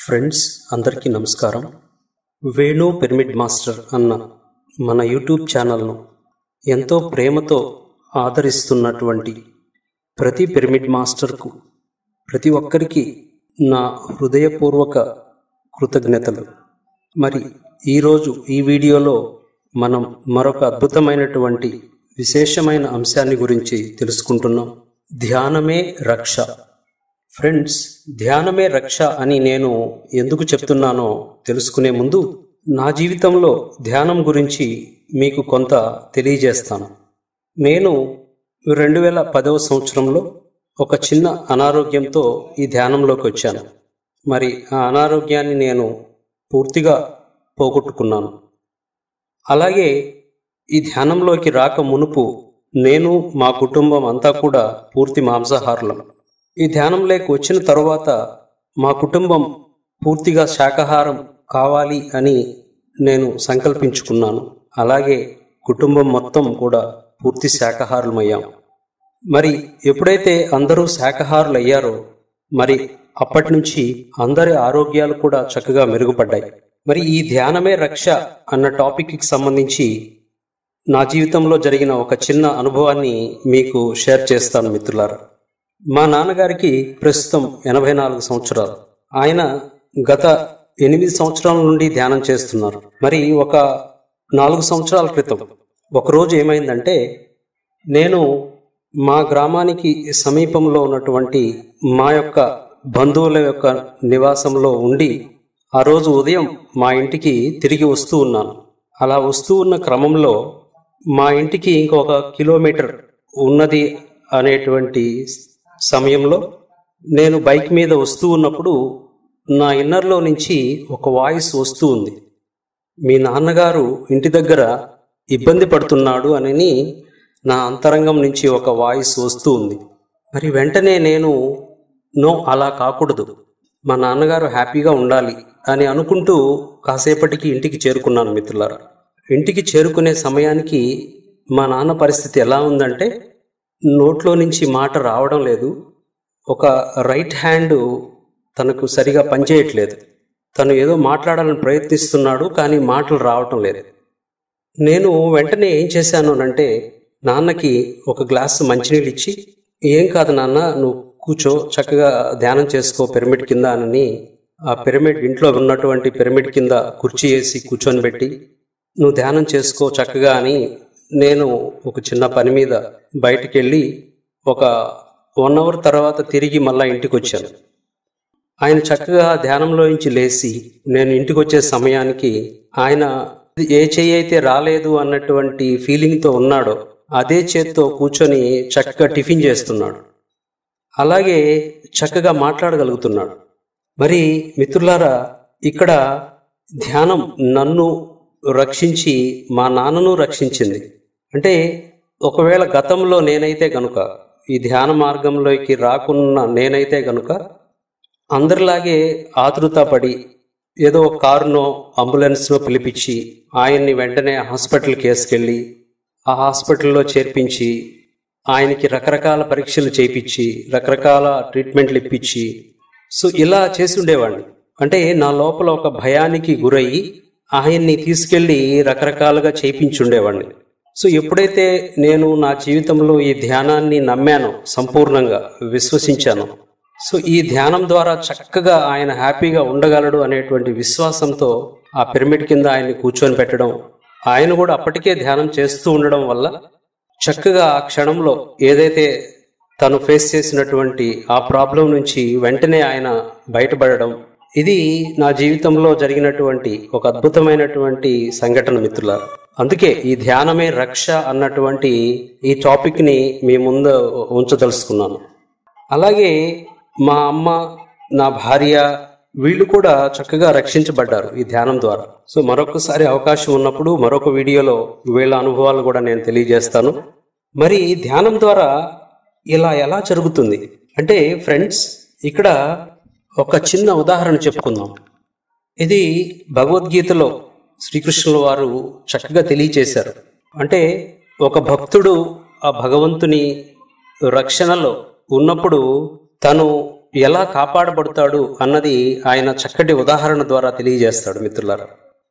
friends అందరికీ నమస్కారం Venu pyramid master అన్న మన యూట్యూబ్ ఛానల్ను ఎంతో ప్రేమతో ఆదరిస్తున్నటువంటి ప్రతి పిరమిడ్ మాస్టర్కు ప్రతి ఒక్కరికి నా హృదయపూర్వక కృతజ్ఞతలు మరి ఈరోజు ఈ వీడియోలో మనం మరొక అద్భుతమైనటువంటి విశేషమైన అంశాన్ని గురించి తెలుసుకుంటున్నాం ధ్యానమే రక్ష ఫ్రెండ్స్ ధ్యానమే రక్ష అని నేను ఎందుకు చెప్తున్నానో తెలుసుకునే ముందు నా జీవితంలో ధ్యానం గురించి మీకు కొంత తెలియజేస్తాను నేను రెండు వేల పదవ సంవత్సరంలో ఒక చిన్న అనారోగ్యంతో ఈ ధ్యానంలోకి వచ్చాను మరి ఆ అనారోగ్యాన్ని నేను పూర్తిగా పోగొట్టుకున్నాను అలాగే ఈ ధ్యానంలోకి రాక మునుపు నేను మా కుటుంబం అంతా కూడా పూర్తి మాంసాహారులం ఈ ధ్యానంలోకి వచ్చిన తరువాత మా కుటుంబం పూర్తిగా శాకాహారం కావాలి అని నేను సంకల్పించుకున్నాను అలాగే కుటుంబం మొత్తం కూడా పూర్తి శాకాహారులమయ్యాం మరి ఎప్పుడైతే అందరూ శాకాహారులు అయ్యారో మరి అప్పటి నుంచి అందరి ఆరోగ్యాలు కూడా చక్కగా మెరుగుపడ్డాయి మరి ఈ ధ్యానమే రక్ష అన్న టాపిక్కి సంబంధించి నా జీవితంలో జరిగిన ఒక చిన్న అనుభవాన్ని మీకు షేర్ చేస్తాను మిత్రులారా మా నాన్నగారికి ప్రస్తుతం ఎనభై నాలుగు సంవత్సరాలు ఆయన గత ఎనిమిది సంవత్సరాల నుండి ధ్యానం చేస్తున్నారు మరి ఒక నాలుగు సంవత్సరాల క్రితం ఒకరోజు ఏమైందంటే నేను మా గ్రామానికి సమీపంలో ఉన్నటువంటి మా యొక్క బంధువుల యొక్క నివాసంలో ఉండి ఆ రోజు ఉదయం మా ఇంటికి తిరిగి వస్తూ ఉన్నాను అలా వస్తూ ఉన్న క్రమంలో మా ఇంటికి ఇంకొక కిలోమీటర్ ఉన్నది అనేటువంటి సమయంలో నేను బైక్ మీద వస్తూ ఉన్నప్పుడు నా ఇన్నర్లో నుంచి ఒక వాయిస్ వస్తూ ఉంది మీ నాన్నగారు ఇంటి దగ్గర ఇబ్బంది పడుతున్నాడు అని నా అంతరంగం నుంచి ఒక వాయిస్ వస్తూ ఉంది మరి వెంటనే నేను నో అలా కాకూడదు మా నాన్నగారు హ్యాపీగా ఉండాలి అని అనుకుంటూ కాసేపటికి ఇంటికి చేరుకున్నాను మిత్రులారా ఇంటికి చేరుకునే సమయానికి మా నాన్న పరిస్థితి ఎలా ఉందంటే నోట్లో నుంచి మాట రావడం లేదు ఒక రైట్ హ్యాండ్ తనకు సరిగా పనిచేయట్లేదు తను ఏదో మాట్లాడాలని ప్రయత్నిస్తున్నాడు కానీ మాటలు రావటం లేదు నేను వెంటనే ఏం చేశాను అంటే నాన్నకి ఒక గ్లాసు మంచినీళ్ళు ఇచ్చి ఏం కాదు నాన్న నువ్వు కూర్చో చక్కగా ధ్యానం చేసుకో పిరమిడ్ కింద అని ఆ పిరమిడ్ ఇంట్లో ఉన్నటువంటి పిరమిడ్ కింద కుర్చీ వేసి కూర్చొని పెట్టి నువ్వు ధ్యానం చేసుకో చక్కగా అని నేను ఒక చిన్న పని మీద బయటికి వెళ్ళి ఒక వన్ అవర్ తర్వాత తిరిగి మళ్ళా ఇంటికి వచ్చాను ఆయన చక్కగా ధ్యానంలో నుంచి లేచి నేను ఇంటికి వచ్చే సమయానికి ఆయన ఏ చెయ్యి అయితే రాలేదు అన్నటువంటి ఫీలింగ్తో ఉన్నాడో అదే చేత్తో కూర్చొని చక్కగా టిఫిన్ చేస్తున్నాడు అలాగే చక్కగా మాట్లాడగలుగుతున్నాడు మరి మిత్రులారా ఇక్కడ ధ్యానం నన్ను రక్షించి మా నాన్నను రక్షించింది అంటే ఒకవేళ గతంలో నేనైతే గనుక ఈ ధ్యాన మార్గంలోకి రాకున్న నేనైతే గనుక అందరిలాగే ఆతృత పడి ఏదో ఒక కారునో అంబులెన్స్నో పిలిపించి ఆయన్ని వెంటనే హాస్పిటల్కి వేసుకెళ్ళి ఆ హాస్పిటల్లో చేర్పించి ఆయనకి రకరకాల పరీక్షలు చేయించి రకరకాల ట్రీట్మెంట్లు ఇప్పించి సో ఇలా చేసి ఉండేవాడిని అంటే నా లోపల ఒక భయానికి గురయ్యి ఆయన్ని తీసుకెళ్లి రకరకాలుగా చేయించుండేవాడిని సో ఎప్పుడైతే నేను నా జీవితంలో ఈ ధ్యానాన్ని నమ్మానో సంపూర్ణంగా విశ్వసించాను సో ఈ ధ్యానం ద్వారా చక్కగా ఆయన హ్యాపీగా ఉండగలడు అనేటువంటి విశ్వాసంతో ఆ పిరమిడ్ కింద ఆయన్ని కూర్చొని పెట్టడం ఆయన కూడా అప్పటికే ధ్యానం చేస్తూ ఉండడం వల్ల చక్కగా ఆ క్షణంలో ఏదైతే తను ఫేస్ చేసినటువంటి ఆ ప్రాబ్లం నుంచి వెంటనే ఆయన బయటపడడం ఇది నా జీవితంలో జరిగినటువంటి ఒక అద్భుతమైనటువంటి సంఘటన మిత్రులారు అందుకే ఈ ధ్యానమే రక్ష అన్నటువంటి ఈ టాపిక్ని మీ ముందు ఉంచదలుచుకున్నాను అలాగే మా అమ్మ నా భార్య వీళ్ళు కూడా చక్కగా రక్షించబడ్డారు ఈ ధ్యానం ద్వారా సో మరొకసారి అవకాశం ఉన్నప్పుడు మరొక వీడియోలో వీళ్ళ అనుభవాలు కూడా నేను తెలియజేస్తాను మరి ధ్యానం ద్వారా ఇలా ఎలా జరుగుతుంది అంటే ఫ్రెండ్స్ ఇక్కడ ఒక చిన్న ఉదాహరణ చెప్పుకుందాం ఇది భగవద్గీతలో శ్రీకృష్ణుల వారు చక్కగా తెలియచేశారు అంటే ఒక భక్తుడు ఆ భగవంతుని రక్షణలో ఉన్నప్పుడు తను ఎలా కాపాడబడతాడు అన్నది ఆయన చక్కటి ఉదాహరణ ద్వారా తెలియజేస్తాడు మిత్రులారా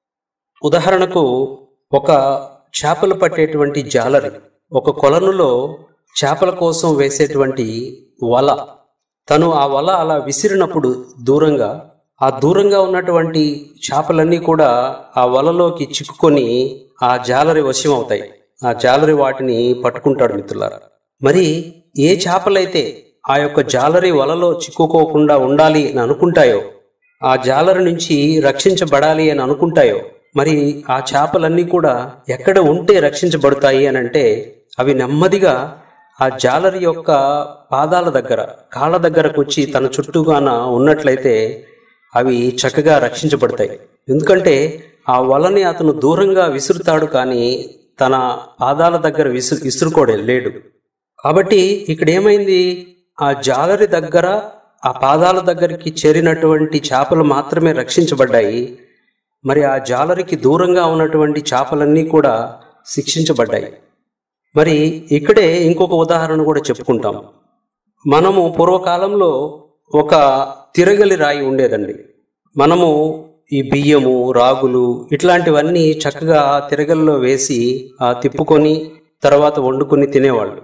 ఉదాహరణకు ఒక చేపలు పట్టేటువంటి జాలరి ఒక కొలనులో చేపల కోసం వేసేటువంటి వల తను ఆ వల అలా విసిరినప్పుడు దూరంగా ఆ దూరంగా ఉన్నటువంటి చేపలన్నీ కూడా ఆ వలలోకి చిక్కుకొని ఆ జాలరి వశం అవుతాయి ఆ జాలరి వాటిని పట్టుకుంటాడు మిత్రులారా మరి ఏ చేపలైతే ఆ యొక్క జాలరి వలలో చిక్కుకోకుండా ఉండాలి అని అనుకుంటాయో ఆ జాలరి నుంచి రక్షించబడాలి అని అనుకుంటాయో మరి ఆ చేపలన్నీ కూడా ఎక్కడ ఉంటే రక్షించబడతాయి అని అంటే అవి నెమ్మదిగా ఆ జాలరి యొక్క పాదాల దగ్గర కాళ్ళ దగ్గరకు వచ్చి తన చుట్టూగాన ఉన్నట్లయితే అవి చక్కగా రక్షించబడతాయి ఎందుకంటే ఆ వలని అతను దూరంగా విసురుతాడు కానీ తన పాదాల దగ్గర విసురు విసురుకోడే లేడు కాబట్టి ఇక్కడ ఏమైంది ఆ జాలరి దగ్గర ఆ పాదాల దగ్గరికి చేరినటువంటి చేపలు మాత్రమే రక్షించబడ్డాయి మరి ఆ జాలరికి దూరంగా ఉన్నటువంటి చేపలన్నీ కూడా శిక్షించబడ్డాయి మరి ఇక్కడే ఇంకొక ఉదాహరణ కూడా చెప్పుకుంటాం మనము పూర్వకాలంలో ఒక తిరగలి రాయి ఉండేదండి మనము ఈ బియ్యము రాగులు ఇట్లాంటివన్నీ చక్కగా ఆ తిరగల్లో వేసి ఆ తిప్పుకొని తర్వాత వండుకొని తినేవాళ్ళు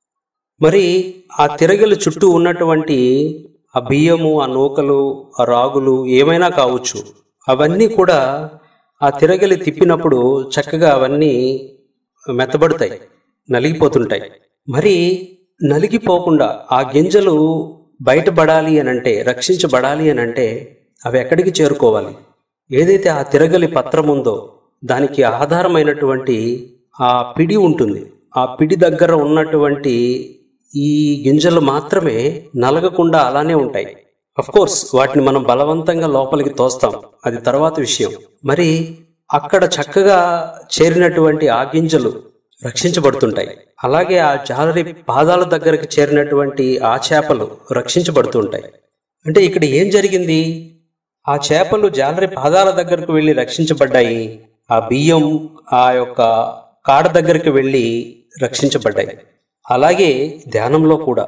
మరి ఆ తిరగలి చుట్టూ ఉన్నటువంటి ఆ బియ్యము ఆ నూకలు ఆ రాగులు ఏమైనా కావచ్చు అవన్నీ కూడా ఆ తిరగలి తిప్పినప్పుడు చక్కగా అవన్నీ మెత్తబడతాయి నలిగిపోతుంటాయి మరి నలిగిపోకుండా ఆ గింజలు బయటపడాలి అని అంటే రక్షించబడాలి అని అంటే అవి ఎక్కడికి చేరుకోవాలి ఏదైతే ఆ తిరగలి పత్రం ఉందో దానికి ఆధారమైనటువంటి ఆ పిడి ఉంటుంది ఆ పిడి దగ్గర ఉన్నటువంటి ఈ గింజలు మాత్రమే నలగకుండా అలానే ఉంటాయి అఫ్ కోర్స్ వాటిని మనం బలవంతంగా లోపలికి తోస్తాం అది తర్వాత విషయం మరి అక్కడ చక్కగా చేరినటువంటి ఆ గింజలు రక్షించబడుతుంటాయి అలాగే ఆ జాలరి పాదాల దగ్గరకు చేరినటువంటి ఆ చేపలు రక్షించబడుతుంటాయి అంటే ఇక్కడ ఏం జరిగింది ఆ చేపలు జాలరి పాదాల దగ్గరకు వెళ్ళి రక్షించబడ్డాయి ఆ బియ్యం ఆ యొక్క కాడ దగ్గరికి వెళ్ళి రక్షించబడ్డాయి అలాగే ధ్యానంలో కూడా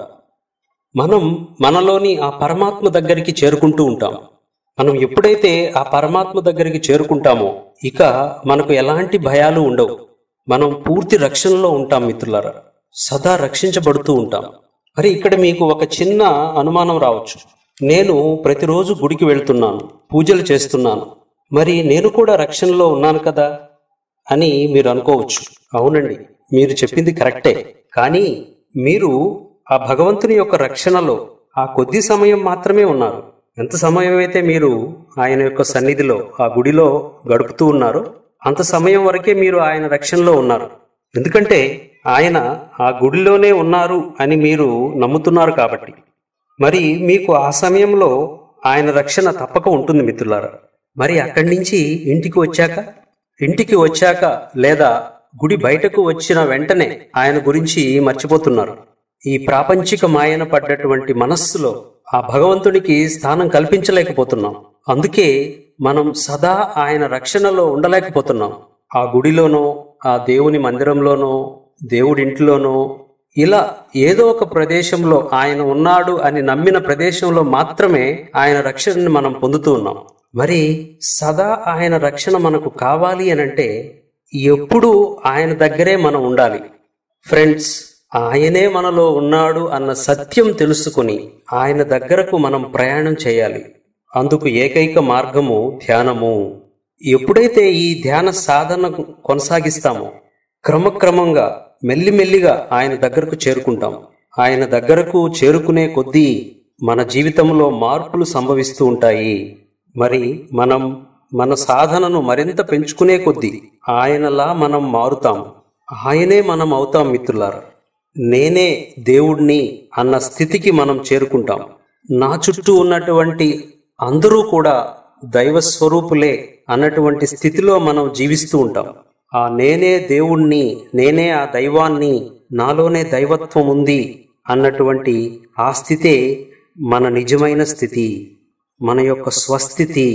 మనం మనలోని ఆ పరమాత్మ దగ్గరికి చేరుకుంటూ ఉంటాం మనం ఎప్పుడైతే ఆ పరమాత్మ దగ్గరికి చేరుకుంటామో ఇక మనకు ఎలాంటి భయాలు ఉండవు మనం పూర్తి రక్షణలో ఉంటాం మిత్రులారా సదా రక్షించబడుతూ ఉంటాం మరి ఇక్కడ మీకు ఒక చిన్న అనుమానం రావచ్చు నేను ప్రతిరోజు గుడికి వెళ్తున్నాను పూజలు చేస్తున్నాను మరి నేను కూడా రక్షణలో ఉన్నాను కదా అని మీరు అనుకోవచ్చు అవునండి మీరు చెప్పింది కరెక్టే కానీ మీరు ఆ భగవంతుని యొక్క రక్షణలో ఆ కొద్ది సమయం మాత్రమే ఉన్నారు ఎంత సమయం అయితే మీరు ఆయన యొక్క సన్నిధిలో ఆ గుడిలో గడుపుతూ ఉన్నారో అంత సమయం వరకే మీరు ఆయన రక్షణలో ఉన్నారు ఎందుకంటే ఆయన ఆ గుడిలోనే ఉన్నారు అని మీరు నమ్ముతున్నారు కాబట్టి మరి మీకు ఆ సమయంలో ఆయన రక్షణ తప్పక ఉంటుంది మిత్రులారా మరి అక్కడి నుంచి ఇంటికి వచ్చాక ఇంటికి వచ్చాక లేదా గుడి బయటకు వచ్చిన వెంటనే ఆయన గురించి మర్చిపోతున్నారు ఈ ప్రాపంచిక మాయన పడ్డటువంటి మనస్సులో ఆ భగవంతుడికి స్థానం కల్పించలేకపోతున్నాం అందుకే మనం సదా ఆయన రక్షణలో ఉండలేకపోతున్నాం ఆ గుడిలోనో ఆ దేవుని మందిరంలోనో దేవుడింటిలోనో ఇలా ఏదో ఒక ప్రదేశంలో ఆయన ఉన్నాడు అని నమ్మిన ప్రదేశంలో మాత్రమే ఆయన రక్షణని మనం పొందుతూ ఉన్నాం మరి సదా ఆయన రక్షణ మనకు కావాలి అని అంటే ఎప్పుడు ఆయన దగ్గరే మనం ఉండాలి ఫ్రెండ్స్ ఆయనే మనలో ఉన్నాడు అన్న సత్యం తెలుసుకుని ఆయన దగ్గరకు మనం ప్రయాణం చేయాలి అందుకు ఏకైక మార్గము ధ్యానము ఎప్పుడైతే ఈ ధ్యాన సాధన కొనసాగిస్తామో క్రమక్రమంగా మెల్లిమెల్లిగా ఆయన దగ్గరకు చేరుకుంటాం ఆయన దగ్గరకు చేరుకునే కొద్దీ మన జీవితంలో మార్పులు సంభవిస్తూ ఉంటాయి మరి మనం మన సాధనను మరింత పెంచుకునే కొద్దీ ఆయనలా మనం మారుతాం ఆయనే మనం అవుతాం మిత్రులారా నేనే దేవుణ్ణి అన్న స్థితికి మనం చేరుకుంటాం నా చుట్టూ ఉన్నటువంటి అందరూ కూడా దైవ స్వరూపులే అన్నటువంటి స్థితిలో మనం జీవిస్తూ ఉంటాం ఆ నేనే దేవుణ్ణి నేనే ఆ దైవాన్ని నాలోనే దైవత్వం ఉంది అన్నటువంటి ఆ స్థితే మన నిజమైన స్థితి మన యొక్క స్వస్థితి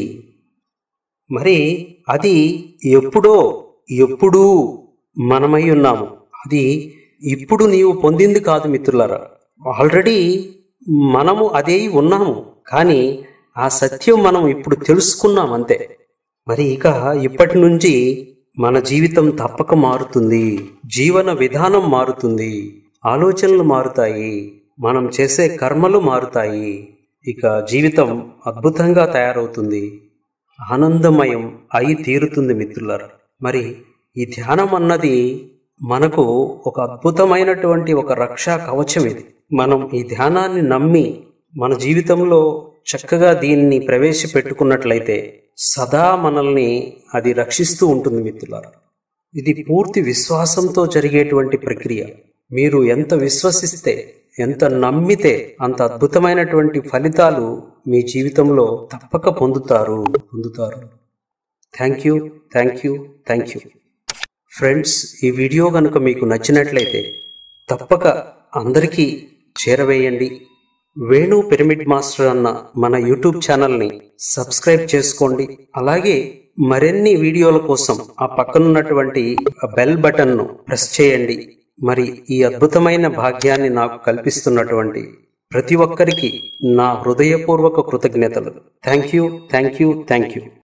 మరి అది ఎప్పుడో ఎప్పుడూ మనమై ఉన్నాము అది ఇప్పుడు నీవు పొందింది కాదు మిత్రులారా ఆల్రెడీ మనము అదే ఉన్నాము కానీ ఆ సత్యం మనం ఇప్పుడు తెలుసుకున్నాం అంతే మరి ఇక ఇప్పటి నుంచి మన జీవితం తప్పక మారుతుంది జీవన విధానం మారుతుంది ఆలోచనలు మారుతాయి మనం చేసే కర్మలు మారుతాయి ఇక జీవితం అద్భుతంగా తయారవుతుంది ఆనందమయం అయి తీరుతుంది మిత్రులారా మరి ఈ ధ్యానం అన్నది మనకు ఒక అద్భుతమైనటువంటి ఒక రక్షా కవచం ఇది మనం ఈ ధ్యానాన్ని నమ్మి మన జీవితంలో చక్కగా దీన్ని ప్రవేశపెట్టుకున్నట్లయితే సదా మనల్ని అది రక్షిస్తూ ఉంటుంది మిత్రులారా ఇది పూర్తి విశ్వాసంతో జరిగేటువంటి ప్రక్రియ మీరు ఎంత విశ్వసిస్తే ఎంత నమ్మితే అంత అద్భుతమైనటువంటి ఫలితాలు మీ జీవితంలో తప్పక పొందుతారు పొందుతారు thank you thank you thank you friends ఈ వీడియో కనుక మీకు నచ్చినట్లయితే తప్పక అందరికీ చేరవేయండి వేణు పిరమిడ్ మాస్టర్ అన్న మన యూట్యూబ్ ఛానల్ని సబ్స్క్రైబ్ చేసుకోండి అలాగే మరిన్ని వీడియోల కోసం ఆ పక్కనున్నటువంటి బెల్ బటన్ను ప్రెస్ చేయండి మరి ఈ అద్భుతమైన భాగ్యాన్ని నాకు కల్పిస్తున్నటువంటి ప్రతి ఒక్కరికి నా హృదయపూర్వక కృతజ్ఞతలు thank you thank you thank you